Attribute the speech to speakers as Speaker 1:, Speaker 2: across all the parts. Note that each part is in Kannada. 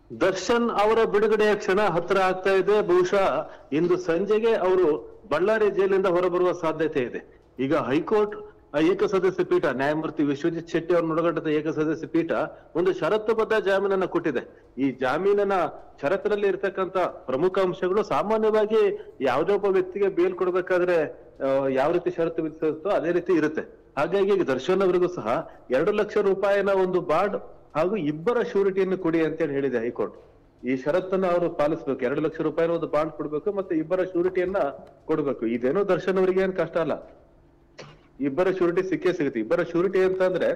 Speaker 1: ದರ್ಶನ್ ಅವರ ಬಿಡುಗಡೆಯ ಕ್ಷಣ ಹತ್ರ ಆಗ್ತಾ ಇದೆ ಬಹುಶಃ ಇಂದು ಸಂಜೆಗೆ ಅವರು ಬಳ್ಳಾರಿ ಜೈಲಿಂದ ಹೊರಬರುವ ಸಾಧ್ಯತೆ ಇದೆ ಈಗ ಹೈಕೋರ್ಟ್ ಆ, ಏಕಸದಸ್ಯ ಪೀಠ ನ್ಯಾಯಮೂರ್ತಿ ವಿಶ್ವಜಿತ್ ಶೆಟ್ಟಿ ಅವರ ಒಳಗೊಂಡ ಏಕಸದಸ್ಯ ಪೀಠ ಒಂದು ಷರತ್ತುಬದ್ಧ ಜಾಮೀನನ್ನ ಕೊಟ್ಟಿದೆ ಈ ಜಾಮೀನಿನ ಷರತ್ತಿನಲ್ಲಿ ಇರ್ತಕ್ಕಂತ ಪ್ರಮುಖ ಅಂಶಗಳು ಸಾಮಾನ್ಯವಾಗಿ ಯಾವುದೇ ಒಬ್ಬ ವ್ಯಕ್ತಿಗೆ ಬೇಲ್ ಕೊಡ್ಬೇಕಾದ್ರೆ ಆ, ಯಾವ ರೀತಿ ಷರತ್ತು ವಿಧಿಸುತ್ತೋ ಅದೇ ರೀತಿ ಇರುತ್ತೆ ಹಾಗಾಗಿ ಈಗ ದರ್ಶನ್ ಅವರಿಗೂ ಸಹ ಎರಡು ಲಕ್ಷ ರೂಪಾಯಿನ ಒಂದು ಬಾಂಡ್ ಹಾಗೂ ಇಬ್ಬರ ಶ್ಯೂರಿಟಿಯನ್ನು ಕೊಡಿ ಅಂತೇಳಿ ಹೇಳಿದೆ ಹೈಕೋರ್ಟ್ ಈ ಷರತ್ತನ್ನ ಅವರು ಪಾಲಿಸ್ಬೇಕು ಎರಡು ಲಕ್ಷ ರೂಪಾಯಿನ ಒಂದು ಬಾಂಡ್ ಕೊಡ್ಬೇಕು ಮತ್ತೆ ಇಬ್ಬರ ಶ್ಯೂರಿಟಿಯನ್ನ ಕೊಡ್ಬೇಕು ಇದೇನೋ ದರ್ಶನ್ ಅವರಿಗೆ ಏನ್ ಕಷ್ಟ ಅಲ್ಲ ಇಬ್ಬರ ಶ್ಯೂರಿಟಿ ಸಿಕ್ಕೇ ಸಿಗುತ್ತೆ ಇಬ್ಬರ ಶ್ಯೂರಿಟಿ ಅಂತ ಅಂದ್ರೆ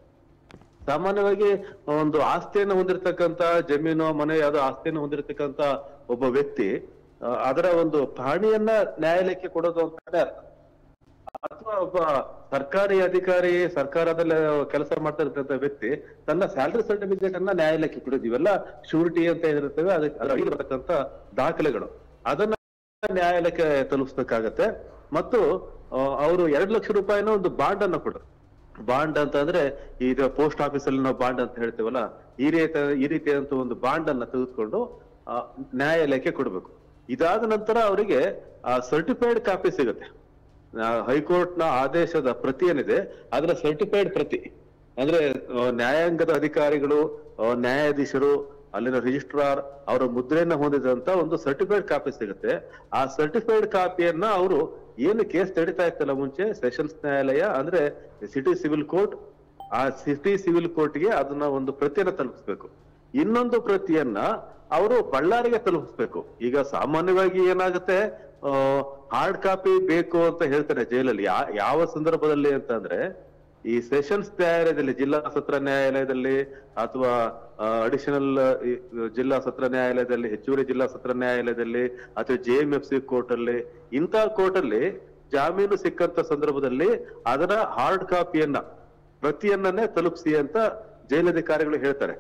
Speaker 1: ಸಾಮಾನ್ಯವಾಗಿ ಒಂದು ಆಸ್ತಿಯನ್ನು ಹೊಂದಿರತಕ್ಕಂತ ಜಮೀನು ಮನೆ ಯಾವ್ದೋ ಆಸ್ತಿಯನ್ನು ಹೊಂದಿರತಕ್ಕಂತ ಒಬ್ಬ ವ್ಯಕ್ತಿ ಆ, ಅದರ ಒಂದು ಪಾಣಿಯನ್ನ ನ್ಯಾಯಾಲಯಕ್ಕೆ ಕೊಡೋದು ಅಂತಾನೆ ಅರ್ಥ ಅಥವಾ ಒಬ್ಬ ಸರ್ಕಾರಿ ಅಧಿಕಾರಿ ಸರ್ಕಾರದಲ್ಲಿ ಕೆಲಸ ಮಾಡ್ತಾ ಇರ್ತಕ್ಕಂಥ ವ್ಯಕ್ತಿ ತನ್ನ ಸ್ಯಾಲರಿ ಸರ್ಟಿಫಿಕೇಟ್ ಅನ್ನ ನ್ಯಾಯಾಲಯಕ್ಕೆ ಕೊಡೋದು ಇವೆಲ್ಲ ಶೂರಿಟಿ ಅಂತ ಏನಿರ್ತವೆ ಅದಕ್ಕೆ ಅದರ ಅಡಿಯಲ್ಲಿ ಬರತಕ್ಕಂತ ದಾಖಲೆಗಳು ಅದನ್ನ ನ್ಯಾಯಾಲಯಕ್ಕೆ ತಲುಪಿಸ್ಬೇಕಾಗತ್ತೆ ಮತ್ತು ಅವರು ಎರಡು ಲಕ್ಷ ರೂಪಾಯಿನ ಒಂದು ಬಾಂಡ್ ಅನ್ನ ಕೊಡೋದು ಬಾಂಡ್ ಅಂತ ಅಂದ್ರೆ ಈಗ ಪೋಸ್ಟ್ ಆಫೀಸ್ ಅಲ್ಲಿ ನಾವು ಬಾಂಡ್ ಅಂತ ಹೇಳ್ತೀವಲ್ಲ ಈ ರೀತಿ ಈ ರೀತಿಯಾದಂತ ಒಂದು ಬಾಂಡ್ ಅನ್ನ ತೆಗೆದುಕೊಂಡು ಆ, ನ್ಯಾಯಾಲಯಕ್ಕೆ ಕೊಡಬೇಕು ಇದಾದ ನಂತರ ಅವರಿಗೆ ಸರ್ಟಿಫೈಡ್ ಕಾಪಿ ಸಿಗುತ್ತೆ ಹೈಕೋರ್ಟ್ ನ ಆದೇಶದ ಪ್ರತಿ ಏನಿದೆ ಅದರ ಸರ್ಟಿಫೈಡ್ ಪ್ರತಿ ಅಂದ್ರೆ ಆ, ನ್ಯಾಯಾಂಗದ ಅಧಿಕಾರಿಗಳು ಆ, ನ್ಯಾಯಾಧೀಶರು ಅಲ್ಲಿನ ರಿಜಿಸ್ಟ್ರಾರ್ ಅವರ ಮುದ್ರೆಯನ್ನ ಹೊಂದಿದಂತ ಒಂದು ಸರ್ಟಿಫೈಡ್ ಕಾಪಿ ಸಿಗುತ್ತೆ ಆ ಸರ್ಟಿಫೈಡ್ ಕಾಪಿಯನ್ನ ಅವರು ಏನು ಕೇಸ್ ನಡೀತಾ ಇತ್ತಲ್ಲ ಮುಂಚೆ ಸೆಷನ್ಸ್ ನ್ಯಾಯಾಲಯ ಅಂದ್ರೆ ಸಿಟಿ ಸಿವಿಲ್ ಕೋರ್ಟ್ ಆ ಸಿಟಿ ಸಿವಿಲ್ ಕೋರ್ಟ್ಗೆ ಅದನ್ನ ಒಂದು ಪ್ರತಿಯನ್ನ ತಲುಪಿಸ್ಬೇಕು ಇನ್ನೊಂದು ಪ್ರತಿಯನ್ನ ಅವರು ಬಳ್ಳಾರಿಗೆ ತಲುಪಿಸ್ಬೇಕು ಈಗ ಸಾಮಾನ್ಯವಾಗಿ ಏನಾಗುತ್ತೆ ಹಾರ್ಡ್ ಕಾಪಿ ಬೇಕು ಅಂತ ಹೇಳ್ತಾರೆ ಜೈಲಲ್ಲಿ ಯಾ- ಯಾವ ಸಂದರ್ಭದಲ್ಲಿ ಅಂತ ಅಂದ್ರೆ ಈ ಸೆಷನ್ಸ್ ನ್ಯಾಯಾಲಯದಲ್ಲಿ ಜಿಲ್ಲಾ ಸತ್ರ ನ್ಯಾಯಾಲಯದಲ್ಲಿ ಅಥವಾ ಅಡಿಷನಲ್ ಜಿಲ್ಲಾ ಸತ್ರ ನ್ಯಾಯಾಲಯದಲ್ಲಿ ಹೆಚ್ಚುವರಿ ಜಿಲ್ಲಾ ಸತ್ರ ನ್ಯಾಯಾಲಯದಲ್ಲಿ ಅಥವಾ J M F C court ಅಲ್ಲಿ ಇಂಥ ಕೋರ್ಟ್ ಅಲ್ಲಿ ಜಾಮೀನು ಸಿಕ್ಕಂತ ಸಂದರ್ಭದಲ್ಲಿ ಅದರ ಹಾರ್ಡ್ ಕಾಪಿಯನ್ನ ಪ್ರತಿಯನ್ನೇ ತಲುಪಿಸಿ ಅಂತ ಜೈಲಧಿಕಾರಿಗಳು ಹೇಳ್ತಾರೆ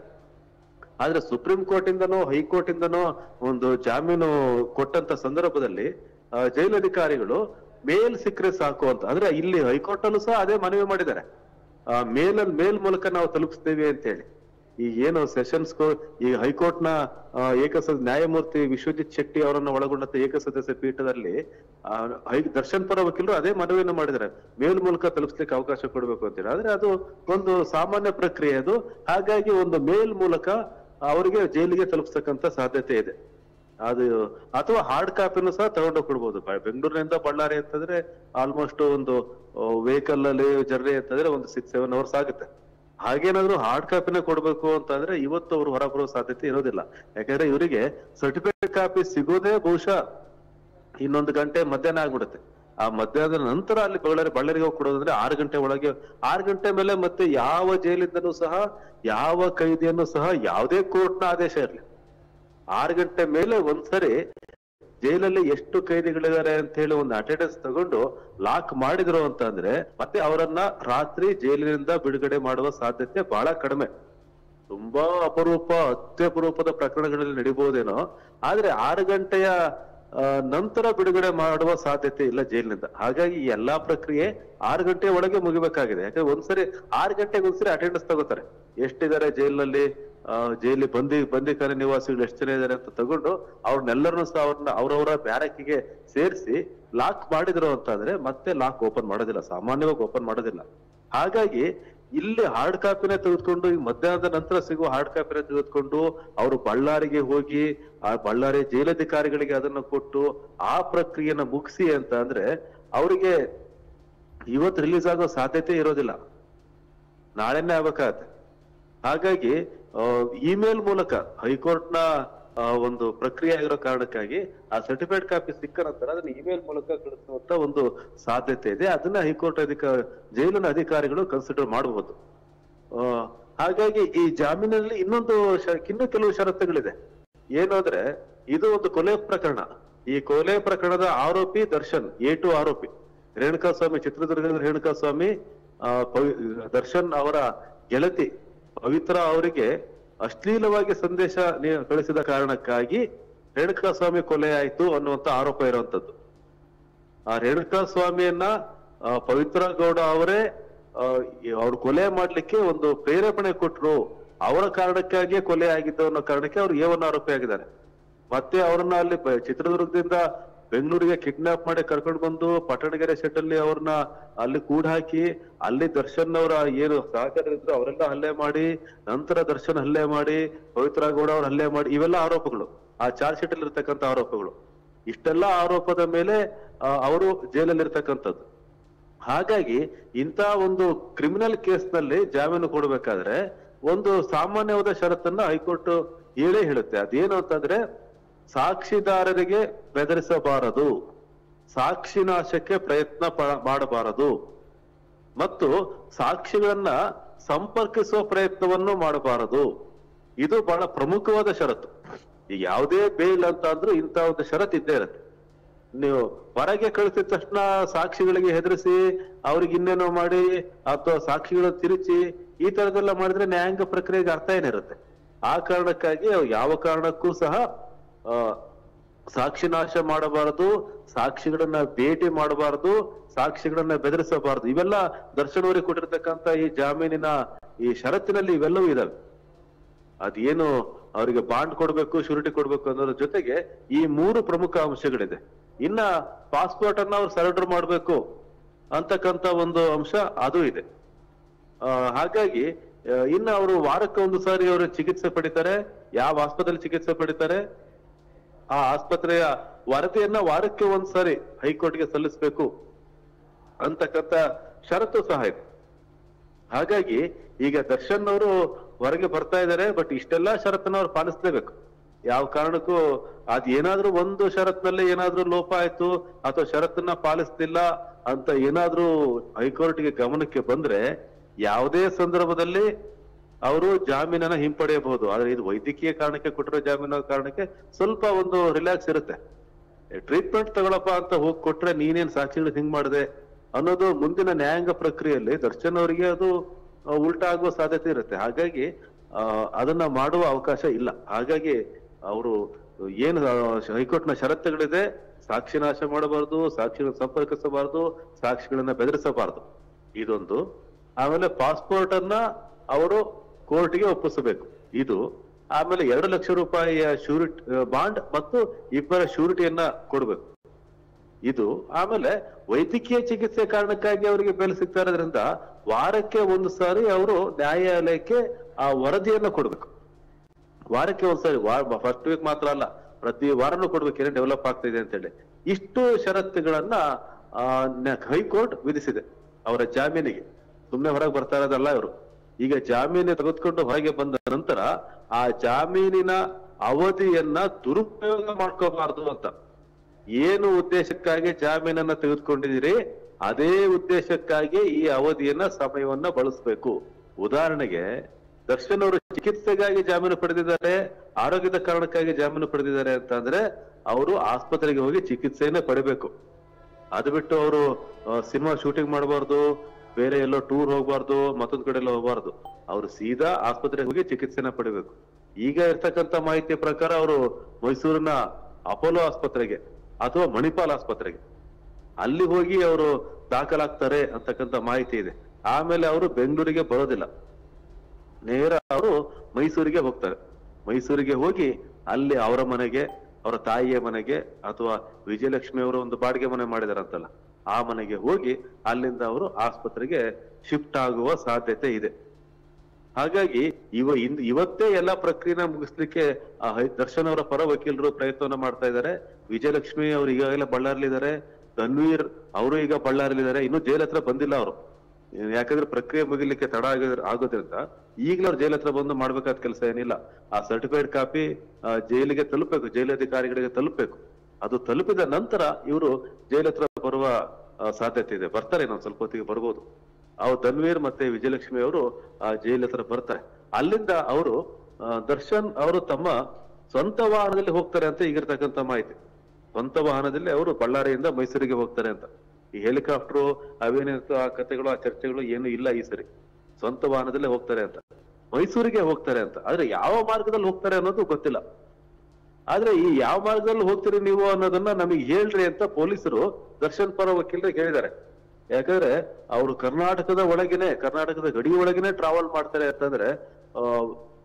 Speaker 1: ಆದ್ರೆ ಸುಪ್ರೀಂ ಕೋರ್ಟ್ ಇಂದನೋ ಹೈಕೋರ್ಟ್ ಇಂದನೋ ಒಂದು ಜಾಮೀನು ಕೊಟ್ಟಂತ ಸಂದರ್ಭದಲ್ಲಿ ಆ, ಜೈಲಧಿಕಾರಿಗಳು ಮೇಲ್ ಸಿಕ್ಕರೆ ಸಾಕು ಅಂತ ಅಂದ್ರೆ ಇಲ್ಲಿ ಹೈಕೋರ್ಟ್ ಅಲ್ಲೂ ಸಹ ಅದೇ ಮನವಿ ಮಾಡಿದ್ದಾರೆ ಆ, ಮೇಲ್ ಮೇಲ್ ಮೂಲಕ ನಾವು ತಲುಪಿಸ್ತೇವೆ ಅಂತ ಹೇಳಿ ಈ ಏನು ಸೆಷನ್ಸ್ ಈ ಹೈಕೋರ್ಟ್ ನ ಆ, ಏಕಸದ ನ್ಯಾಯಮೂರ್ತಿ ವಿಶ್ವಜಿತ್ ಶೆಟ್ಟಿ ಅವರನ್ನ ಒಳಗೊಂಡಂತ ಏಕಸದಸ್ಯ ಪೀಠದಲ್ಲಿ ಆ, ಹೈ ದರ್ಶನ್ ಪರ ವಕೀಲರು ಅದೇ ಮನವಿಯನ್ನು ಮಾಡಿದ್ದಾರೆ ಮೇಲ್ ಮೂಲಕ ತಲುಪಿಸ್ಲಿಕ್ಕೆ ಅವಕಾಶ ಕೊಡಬೇಕು ಅಂತೇಳಿ ಆದ್ರೆ ಅದು ಒಂದು ಸಾಮಾನ್ಯ ಪ್ರಕ್ರಿಯೆ ಅದು ಹಾಗಾಗಿ ಒಂದು ಮೇಲ್ ಮೂಲಕ ಅವರಿಗೆ ಜೈಲಿಗೆ ತಲುಪಿಸ್ತಕ್ಕಂತ ಸಾಧ್ಯತೆ ಇದೆ ಅದು ಅಥವಾ ಹಾರ್ಡ್ ಕಾಪಿನೂ ಸಹ ತಗೊಂಡೋಗಿ ಕೊಡ್ಬೋದು ಬ- ಬೆಂಗಳೂರಿನಿಂದ ಬಳ್ಳಾರಿ ಅಂತಂದ್ರೆ ಆಲ್ಮೋಸ್ಟ್ ಒಂದು ವೆಹಿಕಲ್ ಅಲ್ಲಿ ಜರ್ನಿ ಅಂತಂದ್ರೆ ಒಂದು ಸಿಕ್ಸ್ ಸೆವೆನ್ ಅವರ್ಸ್ ಆಗುತ್ತೆ ಹಾಗೇನಾದ್ರೂ ಹಾರ್ಡ್ ಕಾಪಿನ ಕೊಡ್ಬೇಕು ಅಂತಂದ್ರೆ ಇವತ್ತು ಅವರು ಹೊರಬರೋ ಸಾಧ್ಯತೆ ಇರೋದಿಲ್ಲ ಯಾಕಂದ್ರೆ ಇವರಿಗೆ ಸರ್ಟಿಫಿಕೇಟ್ ಕಾಪಿ ಸಿಗೋದೇ ಬಹುಶಃ ಇನ್ನೊಂದು ಗಂಟೆ ಮಧ್ಯಾಹ್ನ ಆಗ್ಬಿಡುತ್ತೆ ಆ ಮಧ್ಯಾಹ್ನದ ನಂತರ ಅಲ್ಲಿ ಬಳ್ಳಾರಿ ಬಳ್ಳಾರಿಗೆ ಹೋಗಿ ಕೊಡೋದಂದ್ರೆ ಆರು ಗಂಟೆ ಒಳಗೆ ಆರು ಗಂಟೆ ಮೇಲೆ ಮತ್ತೆ ಯಾವ ಜೈಲಿಂದನೂ ಸಹ ಯಾವ ಕೈದಿಯನ್ನು ಸಹ ಯಾವುದೇ ಕೋರ್ಟ್ನ ಆದೇಶ ಇರಲಿ ಆರು ಗಂಟೆ ಮೇಲೆ ಒಂದ್ಸರಿ ಜೈಲಲ್ಲಿ ಎಷ್ಟು ಕೈದಿಗಳಿದ್ದಾರೆ ಅಂತ ಹೇಳಿ ಒಂದು ಅಟೆಂಡೆನ್ಸ್ ತಗೊಂಡು ಲಾಕ್ ಮಾಡಿದ್ರು ಅಂತ ಅಂದ್ರೆ ಮತ್ತೆ ಅವರನ್ನ ರಾತ್ರಿ ಜೈಲಿನಿಂದ ಬಿಡುಗಡೆ ಮಾಡುವ ಸಾಧ್ಯತೆ ಬಹಳ ಕಡಿಮೆ ತುಂಬಾ ಅಪರೂಪ ಅತ್ಯಪರೂಪದ ಪ್ರಕರಣಗಳಲ್ಲಿ ನಡಿಬಹುದೇನೋ ಆದ್ರೆ ಆರು ಗಂಟೆಯ ಆ, ನಂತರ ಬಿಡುಗಡೆ ಮಾಡುವ ಸಾಧ್ಯತೆ ಇಲ್ಲ ಜೈಲಿನಿಂದ ಹಾಗಾಗಿ ಈ ಎಲ್ಲಾ ಪ್ರಕ್ರಿಯೆ ಆರು ಗಂಟೆ ಒಳಗೆ ಮುಗಿಬೇಕಾಗಿದೆ ಯಾಕಂದ್ರೆ ಒಂದ್ಸರಿ ಆರು ಗಂಟೆಗೆ ಒಂದ್ಸರಿ ಅಟೆಂಡೆನ್ಸ್ ತಗೋತಾರೆ ಎಷ್ಟಿದ್ದಾರೆ ಜೈಲಿನಲ್ಲಿ ಆ, ಜೈಲಿ ಬಂದಿ ಬಂದಿಖಾನೆ ನಿವಾಸಿಗಳು ಎಷ್ಟು ಜನ ಇದ್ದಾರೆ ಅಂತ ತಗೊಂಡು ಅವ್ರನ್ನೆಲ್ಲರನ್ನೂ ಸಹ ಅವ್ರನ್ನ ಅವ್ರವರ ಬ್ಯಾರಕ್ಕಿಗೆ ಸೇರಿಸಿ ಲಾಕ್ ಮಾಡಿದ್ರು ಅಂತಂದ್ರೆ ಮತ್ತೆ ಲಾಕ್ ಓಪನ್ ಮಾಡೋದಿಲ್ಲ ಸಾಮಾನ್ಯವಾಗಿ ಓಪನ್ ಮಾಡೋದಿಲ್ಲ ಹಾಗಾಗಿ ಇಲ್ಲಿ ಹಾರ್ಡ್ ಕಾಪಿನೇ ತೆಗೆದುಕೊಂಡು ಈಗ ಮಧ್ಯಾಹ್ನದ ನಂತರ ಸಿಗುವ ಹಾರ್ಡ್ ಕಾಪಿನ ತೆಗೆದುಕೊಂಡು ಅವರು ಬಳ್ಳಾರಿಗೆ ಹೋಗಿ ಆ ಬಳ್ಳಾರಿ ಜೈಲಧಿಕಾರಿಗಳಿಗೆ ಅದನ್ನ ಕೊಟ್ಟು ಆ ಪ್ರಕ್ರಿಯೆನ ಮುಗಿಸಿ ಅಂತ ಅಂದ್ರೆ ಅವರಿಗೆ ಇವತ್ತು ರಿಲೀಸ್ ಆಗೋ ಸಾಧ್ಯತೆ ಇರೋದಿಲ್ಲ ನಾಳೆನೇ ಆಗ್ಬೇಕಾಗತ್ತೆ ಹಾಗಾಗಿ ಇಮೇಲ್ ಮೂಲಕ ಹೈಕೋರ್ಟ್ ನ ಆ, ಒಂದು ಪ್ರಕ್ರಿಯೆ ಆಗಿರೋ ಕಾರಣಕ್ಕಾಗಿ ಆ ಸರ್ಟಿಫೈಡ್ ಕಾಪಿ ಸಿಕ್ಕ ನಂತರ ಅದನ್ನ ಇಮೇಲ್ ಮೂಲಕ ಕಳಿಸುವಂತ ಒಂದು ಸಾಧ್ಯತೆ ಇದೆ ಅದನ್ನ ಹೈಕೋರ್ಟ್ ಅಧಿಕ ಜೈಲಿನ ಅಧಿಕಾರಿಗಳು ಕನ್ಸಿಡರ್ ಮಾಡಬಹುದು ಆ, ಹಾಗಾಗಿ ಈ ಜಾಮೀನಲ್ಲಿ ಇನ್ನೊಂದು ಶ- ಇನ್ನೂ ಕೆಲವು ಷರತ್ತುಗಳಿದೆ ಏನು ಅಂದ್ರೆ ಇದು ಒಂದು ಕೊಲೆ ಪ್ರಕರಣ ಈ ಕೊಲೆ ಪ್ರಕರಣದ ಆರೋಪಿ ದರ್ಶನ್ ಎ ಟು ಆರೋಪಿ ರೇಣುಕಾ ಸ್ವಾಮಿ ಚಿತ್ರದುರ್ಗದ ರೇಣುಕಾ ಸ್ವಾಮಿ ಆ, ಪವಿ- ದರ್ಶನ್ ಅವರ ಗೆಳತಿ ಪವಿತ್ರ ಅವರಿಗೆ ಅಶ್ಲೀಲವಾಗಿ ಸಂದೇಶ ನೀ- ಕಳಿಸಿದ ಕಾರಣಕ್ಕಾಗಿ ರೇಣುಕಾ ಸ್ವಾಮಿ ಕೊಲೆ ಆಯ್ತು ಅನ್ನುವಂತ ಆರೋಪ ಇರುವಂತದ್ದು ಆ ರೇಣುಕಾ ಸ್ವಾಮಿಯನ್ನ ಆ, ಪವಿತ್ರ ಗೌಡ ಅವರೇ ಅವ್ರು ಕೊಲೆ ಮಾಡ್ಲಿಕ್ಕೆ ಒಂದು ಪ್ರೇರೇಪಣೆ ಕೊಟ್ರು ಅವರ ಕಾರಣಕ್ಕಾಗಿಯೇ ಕೊಲೆ ಆಗಿದ್ದು ಅನ್ನೋ ಕಾರಣಕ್ಕೆ ಅವ್ರು ಏವನ್ ಆರೋಪಿ ಆಗಿದ್ದಾರೆ ಮತ್ತೆ ಅವರನ್ನ ಅಲ್ಲಿ ಬ- ಚಿತ್ರದುರ್ಗದಿಂದ ಬೆಂಗಳೂರಿಗೆ ಕಿಡ್ನಾಪ್ ಮಾಡಿ ಕರ್ಕೊಂಡು ಬಂದು ಪಟ್ಟಣಗೆರೆ ಸೆಟ್ ಅಲ್ಲಿ ಅವ್ರನ್ನ ಅಲ್ಲಿ ಕೂಡ ಹಾಕಿ ಅಲ್ಲಿ ದರ್ಶನ್ ಅವರ ಏನು ಸಹಕಾರಿದ್ರು ಅವರೆಲ್ಲ ಹಲ್ಲೆ ಮಾಡಿ ನಂತರ ದರ್ಶನ್ ಹಲ್ಲೆ ಮಾಡಿ ಪವಿತ್ರ ಗೌಡ ಅವ್ರ ಹಲ್ಲೆ ಮಾಡಿ ಇವೆಲ್ಲ ಆರೋಪಗಳು ಆ ಚಾರ್ಜ್ ಶೀಟ್ ಅಲ್ಲಿ ಇರ್ತಕ್ಕಂಥ ಆರೋಪಗಳು ಇಷ್ಟೆಲ್ಲ ಆರೋಪದ ಮೇಲೆ ಆ, ಅವರು ಜೈಲಲ್ಲಿ ಇರ್ತಕ್ಕಂಥದ್ದು ಹಾಗಾಗಿ ಇಂತ ಒಂದು ಕ್ರಿಮಿನಲ್ ಕೇಸ್ ನಲ್ಲಿ ಜಾಮೀನು ಕೊಡಬೇಕಾದ್ರೆ ಒಂದು ಸಾಮಾನ್ಯವಾದ ಷರತ್ತನ್ನ ಹೈಕೋರ್ಟ್ ಹೇಳೇ ಹೇಳುತ್ತೆ ಅದೇನು ಅಂತಂದ್ರೆ ಸಾಕ್ಷಿದಾರರಿಗೆ ಬೆದರಿಸಬಾರದು ಸಾಕ್ಷಿ ನಾಶಕ್ಕೆ ಪ್ರಯತ್ನ ಪ- ಮಾಡಬಾರದು ಮತ್ತು ಸಾಕ್ಷಿಗಳನ್ನ ಸಂಪರ್ಕಿಸುವ ಪ್ರಯತ್ನವನ್ನು ಮಾಡಬಾರದು ಇದು ಬಹಳ ಪ್ರಮುಖವಾದ ಷರತ್ತು ಈಗ ಯಾವುದೇ ಬೇಲ್ ಅಂತ ಅಂದ್ರೂ ಇಂತ ಒಂದು ಷರತ್ತು ಇದ್ದೇ ಇರುತ್ತೆ ನೀವು ಹೊರಗೆ ಕಳಿಸಿದ ತಕ್ಷಣ ಸಾಕ್ಷಿಗಳಿಗೆ ಹೆದರಿಸಿ ಅವ್ರಿಗೆ ಇನ್ನೇನೋ ಮಾಡಿ ಅಥವಾ ಸಾಕ್ಷಿಗಳ ತಿರುಚಿ ಈ ತರದೆಲ್ಲ ಮಾಡಿದ್ರೆ ನ್ಯಾಯಾಂಗ ಪ್ರಕ್ರಿಯೆಗೆ ಅರ್ಥ ಏನಿರುತ್ತೆ ಆ ಕಾರಣಕ್ಕಾಗಿ ಅವ್ರು ಯಾವ ಕಾರಣಕ್ಕೂ ಸಹ ಆ, ಸಾಕ್ಷಿ ನಾಶ ಮಾಡಬಾರದು ಸಾಕ್ಷಿಗಳನ್ನ ಭೇಟಿ ಮಾಡಬಾರದು ಸಾಕ್ಷಿಗಳನ್ನ ಬೆದರಿಸಬಾರದು ಇವೆಲ್ಲ ದರ್ಶನ್ ಅವರಿಗೆ ಕೊಟ್ಟಿರ್ತಕ್ಕಂತ ಈ ಜಾಮೀನಿನ ಈ ಷರತ್ತಿನಲ್ಲಿ ಇವೆಲ್ಲವೂ ಇದಾವೆ ಅದೇನು ಅವರಿಗೆ ಬಾಂಡ್ ಕೊಡ್ಬೇಕು ಶೂರಿಟಿ ಕೊಡ್ಬೇಕು ಅನ್ನೋದ್ರ ಜೊತೆಗೆ ಈ ಮೂರು ಪ್ರಮುಖ ಅಂಶಗಳಿದೆ ಇನ್ನ ಪಾಸ್ಪೋರ್ಟ್ ಅನ್ನ ಅವ್ರು ಸರೆಂಡರ್ ಮಾಡ್ಬೇಕು ಅಂತಕ್ಕಂತ ಒಂದು ಅಂಶ ಅದು ಇದೆ ಆ, ಹಾಗಾಗಿ ಆ, ಇನ್ನ ಅವರು ವಾರಕ್ಕೆ ಒಂದು ಸಾರಿ ಅವರು ಚಿಕಿತ್ಸೆ ಪಡಿತಾರೆ ಯಾವ ಆಸ್ಪತ್ರೆಯಲ್ಲಿ ಚಿಕಿತ್ಸೆ ಪಡಿತಾರೆ ಆ ಆಸ್ಪತ್ರೆಯ ವರದಿಯನ್ನ ವಾರಕ್ಕೆ ಒಂದ್ ಸಾರಿ ಹೈಕೋರ್ಟ್ಗೆ ಸಲ್ಲಿಸಬೇಕು ಅಂತಕ್ಕಂತ ಷರತ್ತು ಸಹ ಇದೆ ಹಾಗಾಗಿ ಈಗ ದರ್ಶನ್ ಅವರು ಹೊರಗೆ ಬರ್ತಾ ಇದ್ದಾರೆ ಬಟ್ ಇಷ್ಟೆಲ್ಲಾ ಷರತ್ತನ್ನ ಅವ್ರು ಪಾಲಿಸ್ಲೇಬೇಕು ಯಾವ ಕಾರಣಕ್ಕೂ ಅದ್ ಏನಾದ್ರೂ ಒಂದು ಷರತ್ನಲ್ಲಿ ಏನಾದ್ರೂ ಲೋಪ ಆಯ್ತು ಅಥವಾ ಷರತ್ತನ್ನ ಪಾಲಿಸ್ತಿಲ್ಲ ಅಂತ ಏನಾದ್ರೂ ಹೈಕೋರ್ಟ್ಗೆ ಗಮನಕ್ಕೆ ಬಂದ್ರೆ ಯಾವುದೇ ಸಂದರ್ಭದಲ್ಲಿ ಅವರು ಜಾಮೀನನ್ನ ಹಿಂಪಡೆಯಬಹುದು ಆದ್ರೆ ಇದು ವೈದ್ಯಕೀಯ ಕಾರಣಕ್ಕೆ ಕೊಟ್ಟಿರೋ ಜಾಮೀನು ಕಾರಣಕ್ಕೆ ಸ್ವಲ್ಪ ಒಂದು ರಿಲ್ಯಾಕ್ಸ್ ಇರುತ್ತೆ ಟ್ರೀಟ್ಮೆಂಟ್ ತಗೊಳಪ್ಪ ಅಂತ ಹೋಗಿ ಕೊಟ್ರೆ ನೀನೇನ್ ಸಾಕ್ಷಿಗಳು ಹಿಂಗ್ ಮಾಡಿದೆ ಅನ್ನೋದು ಮುಂದಿನ ನ್ಯಾಯಾಂಗ ಪ್ರಕ್ರಿಯೆಯಲ್ಲಿ ದರ್ಶನ್ ಅವರಿಗೆ ಅದು ಆ, ಉಲ್ಟಾ ಆಗುವ ಸಾಧ್ಯತೆ ಇರುತ್ತೆ ಹಾಗಾಗಿ ಆ, ಅದನ್ನ ಮಾಡುವ ಅವಕಾಶ ಇಲ್ಲ ಹಾಗಾಗಿ ಅವರು ಏನು ಹೈಕೋರ್ಟ್ನ ಷರತ್ತುಗಳಿದೆ ಸಾಕ್ಷಿ ನಾಶ ಮಾಡಬಾರದು ಸಾಕ್ಷಿಗಳನ್ನ ಸಂಪರ್ಕಿಸಬಾರದು ಸಾಕ್ಷಿಗಳನ್ನ ಬೆದರಿಸಬಾರದು ಇದೊಂದು ಆಮೇಲೆ ಪಾಸ್ಪೋರ್ಟ್ ಅನ್ನ ಅವರು ಕೋರ್ಟ್ಗೆ ಒಪ್ಪಿಸಬೇಕು ಇದು ಆಮೇಲೆ ಎರಡು ಲಕ್ಷ ರೂಪಾಯಿಯ ಶ್ಯೂರಿಟಿ ಬಾಂಡ್ ಮತ್ತು ಇಬ್ಬರ ಶ್ಯೂರಿಟಿಯನ್ನ ಕೊಡಬೇಕು ಇದು ಆಮೇಲೆ ವೈದ್ಯಕೀಯ ಚಿಕಿತ್ಸೆ ಕಾರಣಕ್ಕಾಗಿ ಅವರಿಗೆ ಬೆಲೆ ಸಿಗ್ತಾ ಇರೋದ್ರಿಂದ ವಾರಕ್ಕೆ ಒಂದು ಸಾರಿ ಅವರು ನ್ಯಾಯಾಲಯಕ್ಕೆ ಆ ವರದಿಯನ್ನ ಕೊಡ್ಬೇಕು ವಾರಕ್ಕೆ ಒಂದ್ಸರಿ ಫಸ್ಟ್ ವೀಕ್ ಮಾತ್ರ ಅಲ್ಲ ಪ್ರತಿ ವಾರನೂ ಕೊಡ್ಬೇಕು ಏನೇ ಡೆವಲಪ್ ಆಗ್ತಾ ಇದೆ ಅಂತೇಳಿ ಇಷ್ಟು ಷರತ್ತುಗಳನ್ನ ಆ, ನ- ಹೈಕೋರ್ಟ್ ವಿಧಿಸಿದೆ ಅವರ ಜಾಮೀನಿಗೆ ಸುಮ್ನೆ ಹೊರಗೆ ಬರ್ತಾ ಇರೋದಲ್ಲ ಇವರು ಈಗ ಜಾಮೀನು ತೆಗೆದುಕೊಂಡು ಹೊರಗೆ ಬಂದ ನಂತರ ಆ ಜಾಮೀನಿನ ಅವಧಿಯನ್ನ ದುರುಪಯೋಗ ಮಾಡ್ಕೋಬಾರ್ದು ಅಂತ ಏನು ಉದ್ದೇಶಕ್ಕಾಗಿ ಜಾಮೀನನ್ನ ತೆಗೆದುಕೊಂಡಿದ್ದೀರಿ ಅದೇ ಉದ್ದೇಶಕ್ಕಾಗಿ ಈ ಅವಧಿಯನ್ನ ಸಮಯವನ್ನ ಬಳಸಬೇಕು ಉದಾಹರಣೆಗೆ ದರ್ಶನ್ ಅವರು ಚಿಕಿತ್ಸೆಗಾಗಿ ಜಾಮೀನು ಪಡೆದಿದ್ದಾರೆ ಆರೋಗ್ಯದ ಕಾರಣಕ್ಕಾಗಿ ಜಾಮೀನು ಪಡೆದಿದ್ದಾರೆ ಅಂತ ಅಂದ್ರೆ ಅವರು ಆಸ್ಪತ್ರೆಗೆ ಹೋಗಿ ಚಿಕಿತ್ಸೆಯನ್ನ ಪಡಿಬೇಕು ಅದು ಬಿಟ್ಟು ಅವರು ಸಿನಿಮಾ ಶೂಟಿಂಗ್ ಮಾಡಬಾರ್ದು ಬೇರೆ ಎಲ್ಲೋ ಟೂರ್ ಹೋಗ್ಬಾರ್ದು ಮತ್ತೊಂದ್ ಕಡೆ ಎಲ್ಲ ಹೋಗ್ಬಾರ್ದು ಅವರು ಸೀದಾ ಆಸ್ಪತ್ರೆಗೆ ಹೋಗಿ ಚಿಕಿತ್ಸೆನ ಪಡಿಬೇಕು ಈಗ ಇರ್ತಕ್ಕಂತ ಮಾಹಿತಿ ಪ್ರಕಾರ ಅವರು ಮೈಸೂರಿನ ಅಪೋಲೋ ಆಸ್ಪತ್ರೆಗೆ ಅಥವಾ ಮಣಿಪಾಲ್ ಆಸ್ಪತ್ರೆಗೆ ಅಲ್ಲಿ ಹೋಗಿ ಅವರು ದಾಖಲಾಗ್ತಾರೆ ಅಂತಕ್ಕಂತ ಮಾಹಿತಿ ಇದೆ ಆಮೇಲೆ ಅವರು ಬೆಂಗಳೂರಿಗೆ ಬರೋದಿಲ್ಲ ನೇರ ಅವರು ಮೈಸೂರಿಗೆ ಹೋಗ್ತಾರೆ ಮೈಸೂರಿಗೆ ಹೋಗಿ ಅಲ್ಲಿ ಅವರ ಮನೆಗೆ ಅವರ ತಾಯಿಯ ಮನೆಗೆ ಅಥವಾ ವಿಜಯಲಕ್ಷ್ಮಿ ಅವರು ಒಂದು ಬಾಡಿಗೆ ಮನೆ ಮಾಡಿದಾರಂತಲ್ಲ ಆ ಮನೆಗೆ ಹೋಗಿ ಅಲ್ಲಿಂದ ಅವರು ಆಸ್ಪತ್ರೆಗೆ ಶಿಫ್ಟ್ ಆಗುವ ಸಾಧ್ಯತೆ ಇದೆ ಹಾಗಾಗಿ ಇವ ಇಂದ್ ಇವತ್ತೇ ಎಲ್ಲಾ ಪ್ರಕ್ರಿಯೆನ ಮುಗಿಸ್ಲಿಕ್ಕೆ ಆ ಹೈ- ದರ್ಶನ್ ಅವರ ಪರ ವಕೀಲರು ಪ್ರಯತ್ನವನ್ನ ಮಾಡ್ತಾ ಇದ್ದಾರೆ ವಿಜಯಲಕ್ಷ್ಮಿ ಅವರು ಈಗಾಗಲೇ ಬಳ್ಳಾರಿಲಿದ್ದಾರೆ ಧನ್ವೀರ್ ಅವರು ಈಗ ಬಳ್ಳಾರಿಲಿದ್ದಾರೆ ಇನ್ನು ಜೈಲ್ ಹತ್ರ ಬಂದಿಲ್ಲ ಅವರು ಯಾಕಂದ್ರೆ ಪ್ರಕ್ರಿಯೆ ಮುಗಿಲಿಕ್ಕೆ ತಡ ಆಗಿದ್ರ ಆಗೋದ್ರಿಂದ ಈಗಲೂ ಅವ್ರು ಜೈಲ್ ಹತ್ರ ಬಂದು ಮಾಡ್ಬೇಕಾದ ಕೆಲಸ ಏನಿಲ್ಲ ಆ ಸರ್ಟಿಫೈಡ್ ಕಾಪಿ ಜೈಲಿಗೆ ತಲುಪಬೇಕು ಜೈಲಧಿಕಾರಿಗಳಿಗೆ ತಲುಪಬೇಕು ಅದು ತಲುಪಿದ ನಂತರ ಇವರು ಜೈಲ್ ಹತ್ರ ಬರುವ ಆ, ಸಾಧ್ಯತೆ ಇದೆ ಬರ್ತಾರೆ ಇನ್ನೊಂದ್ ಸ್ವಲ್ಪ ಹೊತ್ತಿಗೆ ಬರ್ಬೋದು ಅವ್ರು ಧನ್ವೀರ್ ಮತ್ತೆ ವಿಜಯಲಕ್ಷ್ಮಿ ಅವರು ಆ ಜೈಲ್ ಹತ್ರ ಬರ್ತಾರೆ ಅಲ್ಲಿಂದ ಅವರು ಆ, ದರ್ಶನ್ ಅವರು ತಮ್ಮ ಸ್ವಂತ ವಾಹನದಲ್ಲಿ ಹೋಗ್ತಾರೆ ಅಂತ ಈಗಿರ್ತಕ್ಕಂಥ ಮಾಹಿತಿ ಸ್ವಂತ ವಾಹನದಲ್ಲಿ ಅವರು ಬಳ್ಳಾರಿಯಿಂದ ಮೈಸೂರಿಗೆ ಹೋಗ್ತಾರೆ ಅಂತ ಈ ಹೆಲಿಕಾಪ್ಟರ್ ಅವೇನಿರ್ತೋ ಆ ಕಥೆಗಳು ಆ ಚರ್ಚೆಗಳು ಏನು ಇಲ್ಲ ಈ ಸರಿ ಸ್ವಂತ ವಾಹನದಲ್ಲೇ ಹೋಗ್ತಾರೆ ಅಂತ ಮೈಸೂರಿಗೆ ಹೋಗ್ತಾರೆ ಅಂತ ಆದ್ರೆ ಯಾವ ಮಾರ್ಗದಲ್ಲಿ ಹೋಗ್ತಾರೆ ಅನ್ನೋದು ಗೊತ್ತಿಲ್ಲ ಆದ್ರೆ ಈ ಯಾವ ಮಾರ್ಗದಲ್ಲಿ ಹೋಗ್ತೀರಿ ನೀವು ಅನ್ನೋದನ್ನ ನಮಗೆ ಹೇಳ್ರಿ ಅಂತ ಪೊಲೀಸರು ದರ್ಶನ್ ಪರ ವಕೀಲರಿಗೆ ಹೇಳಿದ್ದಾರೆ ಯಾಕಂದ್ರೆ ಅವರು ಕರ್ನಾಟಕದ ಒಳಗೇನೆ ಕರ್ನಾಟಕದ ಗಡಿ ಒಳಗೇನೆ ಟ್ರಾವೆಲ್ ಮಾಡ್ತಾರೆ ಅಂತಂದ್ರೆ ಆ,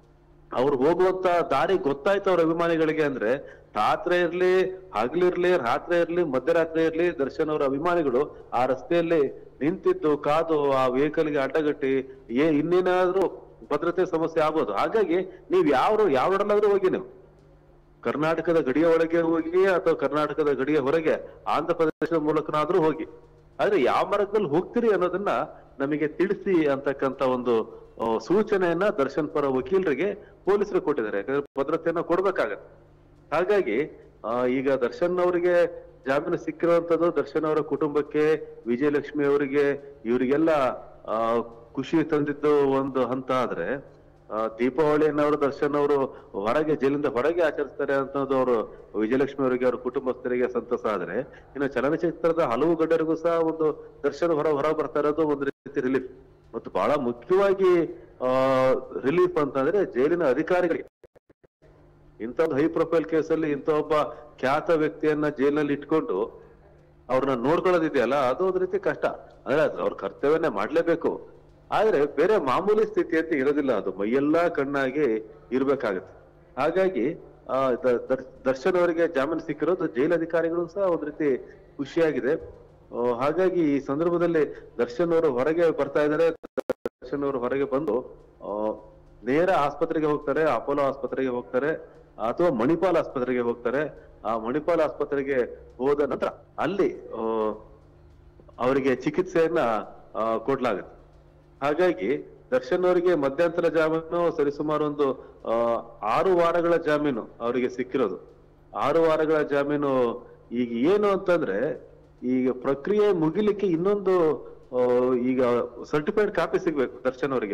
Speaker 1: ಅವ್ರು ಹೋಗುವಂತ ದಾರಿ ಗೊತ್ತಾಯ್ತು ಅವ್ರ ಅಭಿಮಾನಿಗಳಿಗೆ ಅಂದ್ರೆ ರಾತ್ರಿ ಇರ್ಲಿ ಹಗಲಿರ್ಲಿ ರಾತ್ರಿ ಇರ್ಲಿ ಮಧ್ಯರಾತ್ರಿ ಇರ್ಲಿ ದರ್ಶನ್ ಅವರ ಅಭಿಮಾನಿಗಳು ಆ ರಸ್ತೆಯಲ್ಲಿ ನಿಂತಿದ್ದು ಕಾದು ಆ ವೆಹಿಕಲ್ಗೆ ಅಡ್ಡಗಟ್ಟಿ ಏ ಇನ್ನೇನಾದ್ರೂ ಭದ್ರತೆ ಸಮಸ್ಯೆ ಆಗ್ಬೋದು ಹಾಗಾಗಿ ನೀವ್ ಯಾವ ಯಾವ್ರಲ್ಲಾದ್ರೂ ಹೋಗಿ ನೀವು ಕರ್ನಾಟಕದ ಗಡಿಯ ಒಳಗೆ ಹೋಗಿ ಅಥವಾ ಕರ್ನಾಟಕದ ಗಡಿಯ ಹೊರಗೆ ಆಂಧ್ರ ಪ್ರದೇಶದ ಮೂಲಕನಾದ್ರೂ ಹೋಗಿ ಆದ್ರೆ ಯಾವ ಮಾರ್ಗದಲ್ಲಿ ಹೋಗ್ತೀರಿ ಅನ್ನೋದನ್ನ ನಮಗೆ ತಿಳಿಸಿ ಅಂತಕ್ಕಂತ ಒಂದು ಆ, ಸೂಚನೆಯನ್ನ ದರ್ಶನ್ ಪರ ವಕೀಲರಿಗೆ ಪೊಲೀಸರು ಕೊಟ್ಟಿದ್ದಾರೆ ಯಾಕಂದ್ರೆ ಭದ್ರತೆಯನ್ನ ಕೊಡ್ಬೇಕಾಗತ್ತೆ ಹಾಗಾಗಿ ಆ, ಈಗ ದರ್ಶನ್ ಅವರಿಗೆ ಜಾಮೀನು ಸಿಕ್ಕಿರುವಂತದ್ದು ದರ್ಶನ್ ಅವರ ಕುಟುಂಬಕ್ಕೆ ವಿಜಯಲಕ್ಷ್ಮಿ ಅವರಿಗೆ ಇವರಿಗೆಲ್ಲ ಆ, ಖುಷಿ ತಂದಿದ್ದು ಒಂದು ಹಂತ ಆದ್ರೆ ಆ, ದೀಪಾವಳಿಯನ್ನ ಅವರು ದರ್ಶನ್ ಅವರು ಹೊರಗೆ ಜೈಲಿಂದ ಹೊರಗೆ ಆಚರಿಸ್ತಾರೆ ಅನ್ನೋದು ಅವರು ವಿಜಯಲಕ್ಷ್ಮಿ ಅವರಿಗೆ ಅವ್ರ ಕುಟುಂಬಸ್ಥರಿಗೆ ಸಂತಸ ಆದ್ರೆ ಇನ್ನು ಚಲನಚಿತ್ರದ ಹಲವು ಗಣ್ಯರಿಗೂ ಸಹ ಒಂದು ದರ್ಶನ್ ಹೊರ ಹೊರ ಬರ್ತಾ ಇರೋದು ಒಂದು ರೀತಿ ರಿಲೀಫ್ ಮತ್ತು ಬಹಳ ಮುಖ್ಯವಾಗಿ ಆ ರಿಲೀಫ್ ಅಂತಂದ್ರೆ ಜೈಲಿನ ಅಧಿಕಾರಿಗಳಿಗೆ ಇಂಥ ಒಂದು ಹೈ ಪ್ರೊಫೈಲ್ ಕೇಸಲ್ಲಿ ಇಂಥ ಒಬ್ಬ ಖ್ಯಾತ ವ್ಯಕ್ತಿಯನ್ನ ಜೈಲಿನಲ್ಲಿ ಇಟ್ಕೊಂಡು ಅವ್ರನ್ನ ನೋಡ್ಕೊಳ್ಳೋದಿದೆಯಲ್ಲ ಅದು ಒಂದು ರೀತಿ ಕಷ್ಟ ಅಂದ್ರೆ ಅದು ಅವ್ರ ಕರ್ತವ್ಯನೇ ಮಾಡ್ಲೇಬೇಕು ಆದ್ರೆ ಬೇರೆ ಮಾಮೂಲಿ ಸ್ಥಿತಿ ಅಂತ ಇರೋದಿಲ್ಲ ಅದು ಮೈಯೆಲ್ಲಾ ಕಣ್ಣಾಗಿ ಇರ್ಬೇಕಾಗತ್ತೆ ಹಾಗಾಗಿ ಆ ದ- ದರ್- ದರ್ಶನ್ ಅವರಿಗೆ ಜಾಮೀನು ಸಿಕ್ಕಿರೋದು ಜೈಲ್ ಅಧಿಕಾರಿಗಳು ಸಹ ಒಂದ್ ರೀತಿ ಖುಷಿಯಾಗಿದೆ ಆ, ಹಾಗಾಗಿ ಈ ಸಂದರ್ಭದಲ್ಲಿ ದರ್ಶನ್ ಅವರು ಹೊರಗೆ ಬರ್ತಾ ಇದ್ದಾರೆ ದರ್ಶನ್ ಅವರು ಹೊರಗೆ ಬಂದು ಆ, ನೇರ ಆಸ್ಪತ್ರೆಗೆ ಹೋಗ್ತಾರೆ ಅಪೋಲೋ ಆಸ್ಪತ್ರೆಗೆ ಹೋಗ್ತಾರೆ ಅಥವಾ ಮಣಿಪಾಲ್ ಆಸ್ಪತ್ರೆಗೆ ಹೋಗ್ತಾರೆ ಆ ಮಣಿಪಾಲ್ ಆಸ್ಪತ್ರೆಗೆ ಹೋದ ನಂತರ ಅಲ್ಲಿ ಆ, ಅವರಿಗೆ ಚಿಕಿತ್ಸೆಯನ್ನ ಆ, ಕೊಡ್ಲಾಗುತ್ತೆ ಹಾಗಾಗಿ ದರ್ಶನ್ ಅವರಿಗೆ ಮಧ್ಯಂತರ ಜಾಮೀನು ಸರಿಸುಮಾರು ಒಂದು ಆ, ಆರು ವಾರಗಳ ಜಾಮೀನು ಅವರಿಗೆ ಸಿಕ್ಕಿರೋದು ಆರು ವಾರಗಳ ಜಾಮೀನು ಈಗ ಏನು ಅಂತಂದ್ರೆ ಈಗ ಪ್ರಕ್ರಿಯೆ ಮುಗಿಲಿಕ್ಕೆ ಇನ್ನೊಂದು ಆ, ಈಗ ಸರ್ಟಿಫೈಡ್ ಕಾಪಿ ಸಿಗ್ಬೇಕು ದರ್ಶನ್ ಅವರಿಗೆ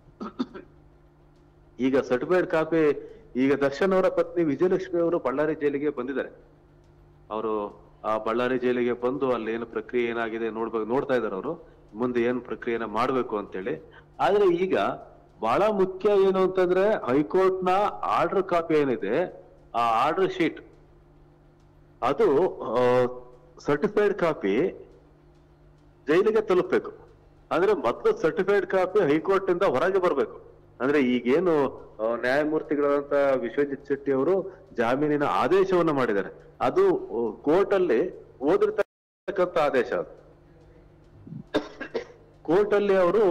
Speaker 1: ಈಗ ಸರ್ಟಿಫೈಡ್ ಕಾಪಿ ಈಗ ದರ್ಶನ್ ಅವರ ಪತ್ನಿ ವಿಜಯಲಕ್ಷ್ಮಿ ಅವರು ಬಳ್ಳಾರಿ ಜೈಲಿಗೆ ಬಂದಿದ್ದಾರೆ ಅವರು ಆ ಬಳ್ಳಾರಿ ಜೈಲಿಗೆ ಬಂದು ಅಲ್ಲಿ ಏನು ಪ್ರಕ್ರಿಯೆ ಏನಾಗಿದೆ ನೋಡ್ಬೇಕು ನೋಡ್ತಾ ಇದಾರೆ ಅವರು ಮುಂದೆ ಏನ್ ಪ್ರಕ್ರಿಯೆನ ಮಾಡ್ಬೇಕು ಅಂತೇಳಿ ಆದ್ರೆ ಈಗ ಬಹಳ ಮುಖ್ಯ ಏನು ಅಂತಂದ್ರೆ ಹೈಕೋರ್ಟ್ ನ ಆರ್ಡರ್ ಕಾಪಿ ಏನಿದೆ ಆ ಆರ್ಡರ್ ಶೀಟ್ ಅದು ಸರ್ಟಿಫೈಡ್ ಕಾಪಿ ಜೈಲಿಗೆ ತಲುಪಬೇಕು ಅಂದ್ರೆ ಮೊದಲು ಸರ್ಟಿಫೈಡ್ ಕಾಪಿ ಹೈಕೋರ್ಟ್ ಇಂದ ಹೊರಗೆ ಬರಬೇಕು ಅಂದ್ರೆ ಈಗೇನು ಆ, ನ್ಯಾಯಮೂರ್ತಿಗಳಾದಂತ ವಿಶ್ವಜಿತ್ ಶೆಟ್ಟಿ ಅವರು ಜಾಮೀನಿನ ಆದೇಶವನ್ನ ಮಾಡಿದ್ದಾರೆ ಅದು ಕೋರ್ಟ್ ಅಲ್ಲಿ ಓದಿರ್ತಕ್ಕಂಥ ಆದೇಶ ಅದು ಕೋರ್ಟ್ ಅಲ್ಲಿ ಅವರು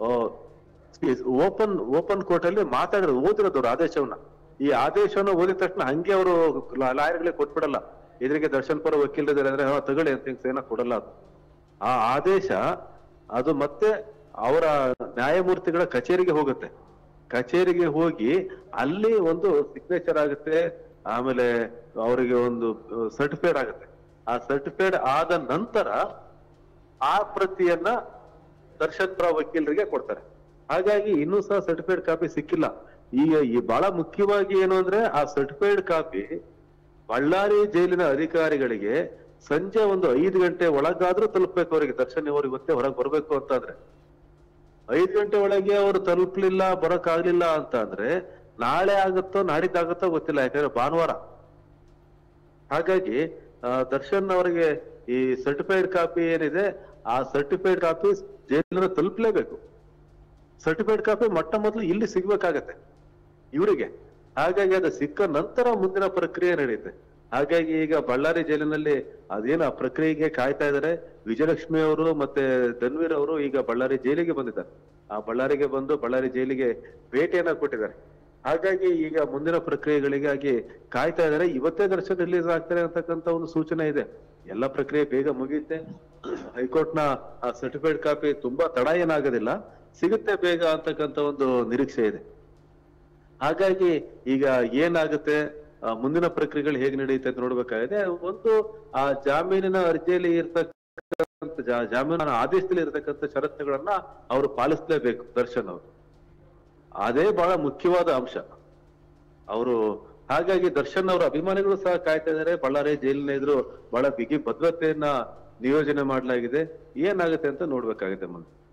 Speaker 1: ಓಪನ್ ಓಪನ್ ಕೋರ್ಟ್ ಅಲ್ಲಿ ಮಾತಾಡಿರೋದು ಓದಿರೋದು ಅವ್ರು ಆದೇಶವನ್ನ ಈ ಆದೇಶವನ್ನ ಓದಿದ ತಕ್ಷಣ ಹಂಗೆ ಅವರು ಲಾಯರ್ಗಳಿಗೆ ಕೊಟ್ಬಿಡಲ್ಲ ಎದುರಿಗೆ ದರ್ಶನ್ ಪರ ವಕೀಲರಿದ್ದಾರೆ ಅಂದ್ರೆ ಹಾ ತಗೊಳ್ಳಿ ಅಂತ ಹಿಂಗ್ ಏನೋ ಕೊಡಲ್ಲ ಅದು ಆ ಆದೇಶ ಅದು ಮತ್ತೆ ಅವರ ನ್ಯಾಯಮೂರ್ತಿಗಳ ಕಚೇರಿಗೆ ಹೋಗುತ್ತೆ ಕಚೇರಿಗೆ ಹೋಗಿ ಅಲ್ಲಿ ಒಂದು ಸಿಗ್ನೇಚರ್ ಆಗುತ್ತೆ ಆಮೇಲೆ ಅವರಿಗೆ ಒಂದು ಸರ್ಟಿಫೈಡ್ ಆಗುತ್ತೆ ಆ ಸರ್ಟಿಫೈಡ್ ಆದ ನಂತರ ಆ ಪ್ರತಿಯನ್ನ ದರ್ಶನ್ ಪರ ವಕೀಲರಿಗೆ ಕೊಡ್ತಾರೆ ಹಾಗಾಗಿ ಇನ್ನೂ ಸಹ ಸರ್ಟಿಫೈಡ್ ಕಾಪಿ ಸಿಕ್ಕಿಲ್ಲ ಈಗ ಈ ಬಹಳ ಮುಖ್ಯವಾಗಿ ಏನು ಅಂದ್ರೆ ಆ ಸರ್ಟಿಫೈಡ್ ಕಾಪಿ ಬಳ್ಳಾರಿ ಜೈಲಿನ ಅಧಿಕಾರಿಗಳಿಗೆ ಸಂಜೆ ಒಂದು ಐದು ಗಂಟೆ ಒಳಗಾದ್ರೂ ತಲುಪಬೇಕು ಅವರಿಗೆ ದರ್ಶನ್ ಅವರು ಇವತ್ತೇ ಹೊರಗೆ ಬರ್ಬೇಕು ಅಂತಂದ್ರೆ ಐದು ಗಂಟೆ ಒಳಗೆ ಅವರು ತಲುಪ್ಲಿಲ್ಲ ಬರಕ್ ಆಗ್ಲಿಲ್ಲ ಅಂತ ಅಂದ್ರೆ ನಾಳೆ ಆಗುತ್ತೋ ನಾಡಿದ್ದಾಗುತ್ತೋ ಗೊತ್ತಿಲ್ಲ ಯಾಕಂದ್ರೆ ಭಾನುವಾರ ಹಾಗಾಗಿ ಆ, ದರ್ಶನ್ ಅವರಿಗೆ ಈ ಸರ್ಟಿಫೈಡ್ ಕಾಪಿ ಏನಿದೆ ಆ ಸರ್ಟಿಫೈಡ್ ಕಾಪಿ ಜೈಲಿನ ತಲುಪಲೇಬೇಕು ಸರ್ಟಿಫೈಡ್ ಕಾಪಿ ಮೊಟ್ಟ ಮೊದಲು ಇಲ್ಲಿ ಸಿಗ್ಬೇಕಾಗತ್ತೆ ಇವರಿಗೆ ಹಾಗಾಗಿ ಅದು ಸಿಕ್ಕ ನಂತರ ಮುಂದಿನ ಪ್ರಕ್ರಿಯೆ ನಡೆಯುತ್ತೆ ಹಾಗಾಗಿ ಈಗ ಬಳ್ಳಾರಿ ಜೈಲಿನಲ್ಲಿ ಅದೇನು ಆ ಪ್ರಕ್ರಿಯೆಗೆ ಕಾಯ್ತಾ ಇದ್ದಾರೆ ವಿಜಯಲಕ್ಷ್ಮಿ ಅವರು ಮತ್ತೆ ಧನ್ವೀರ್ ಅವರು ಈಗ ಬಳ್ಳಾರಿ ಜೈಲಿಗೆ ಬಂದಿದ್ದಾರೆ ಆ ಬಳ್ಳಾರಿಗೆ ಬಂದು ಬಳ್ಳಾರಿ ಜೈಲಿಗೆ ಭೇಟಿಯನ್ನ ಕೊಟ್ಟಿದ್ದಾರೆ ಹಾಗಾಗಿ ಈಗ ಮುಂದಿನ ಪ್ರಕ್ರಿಯೆಗಳಿಗಾಗಿ ಕಾಯ್ತಾ ಇದ್ದಾರೆ ಇವತ್ತೇ ದರ್ಶನ್ ರಿಲೀಸ್ ಆಗ್ತಾರೆ ಅಂತಕ್ಕಂತ ಒಂದು ಸೂಚನೆ ಇದೆ ಎಲ್ಲ ಪ್ರಕ್ರಿಯೆ ಬೇಗ ಮುಗಿಯುತ್ತೆ ಹೈಕೋರ್ಟ್ ನ ಸರ್ಟಿಫೈಡ್ ಕಾಪಿ ತುಂಬಾ ತಡ ಏನಾಗೋದಿಲ್ಲ ಸಿಗುತ್ತೆ ಬೇಗ ಅಂತಕ್ಕಂತ ಒಂದು ನಿರೀಕ್ಷೆ ಇದೆ ಹಾಗಾಗಿ ಈಗ ಏನಾಗುತ್ತೆ ಆ, ಮುಂದಿನ ಪ್ರಕ್ರಿಯೆಗಳು ಹೇಗೆ ನಡೆಯುತ್ತೆ ಅಂತ ನೋಡ್ಬೇಕಾಗಿದೆ ಒಂದು ಆ ಜಾಮೀನಿನ ಅರ್ಜಿಯಲ್ಲಿ ಇರ್ತಕ್ಕಂಥ ಜಾ- ಜಾಮೀನಿನ ಆದೇಶದಲ್ಲಿ ಇರತಕ್ಕಂಥ ಷರತ್ತುಗಳನ್ನ ಅವರು ಪಾಲಿಸಲೇಬೇಕು ದರ್ಶನ್ ಅವರು ಅದೇ ಬಹಳ ಮುಖ್ಯವಾದ ಅಂಶ ಅವರು ಹಾಗಾಗಿ ದರ್ಶನ್ ಅವರ ಅಭಿಮಾನಿಗಳು ಸಹ ಕಾಯ್ತಾ ಇದ್ದಾರೆ ಬಳ್ಳಾರಿ ಜೈಲಿನ ಎದುರು ಬಹಳ ಬಿಗಿ ಭದ್ರತೆಯನ್ನ ನಿಯೋಜನೆ ಮಾಡಲಾಗಿದೆ ಏನಾಗುತ್ತೆ ಅಂತ ನೋಡ್ಬೇಕಾಗಿದೆ ಮುಂದೆ